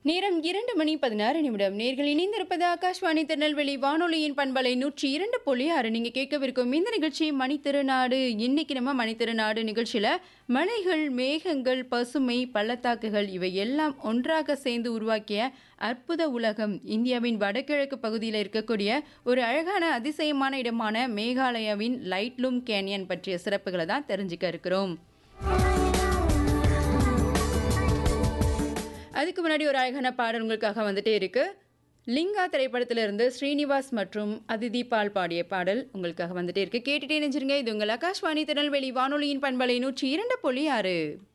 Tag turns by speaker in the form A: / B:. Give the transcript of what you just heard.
A: நேரம் இரண்டு மணி பதினாறு நிமிடம் நேர்கள் இணைந்திருப்பது ஆகாஷ்வாணி திருநெல்வேலி வானொலியின் பண்பலை நூற்றி இரண்டு புள்ளி ஆறு நீங்க கேட்கவிருக்கும் இந்த நிகழ்ச்சி மணித்திருநாடு இன்னைக்கு நம்ம மணித்திருநாடு நிகழ்ச்சியில மலைகள் மேகங்கள் பசுமை பள்ளத்தாக்குகள் இவை எல்லாம் ஒன்றாக சேர்ந்து உருவாக்கிய அற்புத உலகம் இந்தியாவின் வடகிழக்கு பகுதியில் இருக்கக்கூடிய ஒரு அழகான அதிசயமான இடமான மேகாலயாவின் லைட்லூம் கேனியன் பற்றிய சிறப்புகளை தான் தெரிஞ்சுக்க இருக்கிறோம் அதுக்கு முன்னாடி ஒரு அழகான பாடல் உங்களுக்காக வந்துட்டே இருக்கு லிங்கா திரைப்படத்திலிருந்து ஸ்ரீனிவாஸ் மற்றும் அதிதி பால் பாடிய பாடல் உங்களுக்காக வந்துட்டே இருக்கு கேட்டுட்டே நினைச்சிருங்க இது உங்கள் ஆகாஷ்வாணி திருநெல்வேலி வானொலியின் பண்பலை நூற்றி இரண்டு புள்ளி ஆறு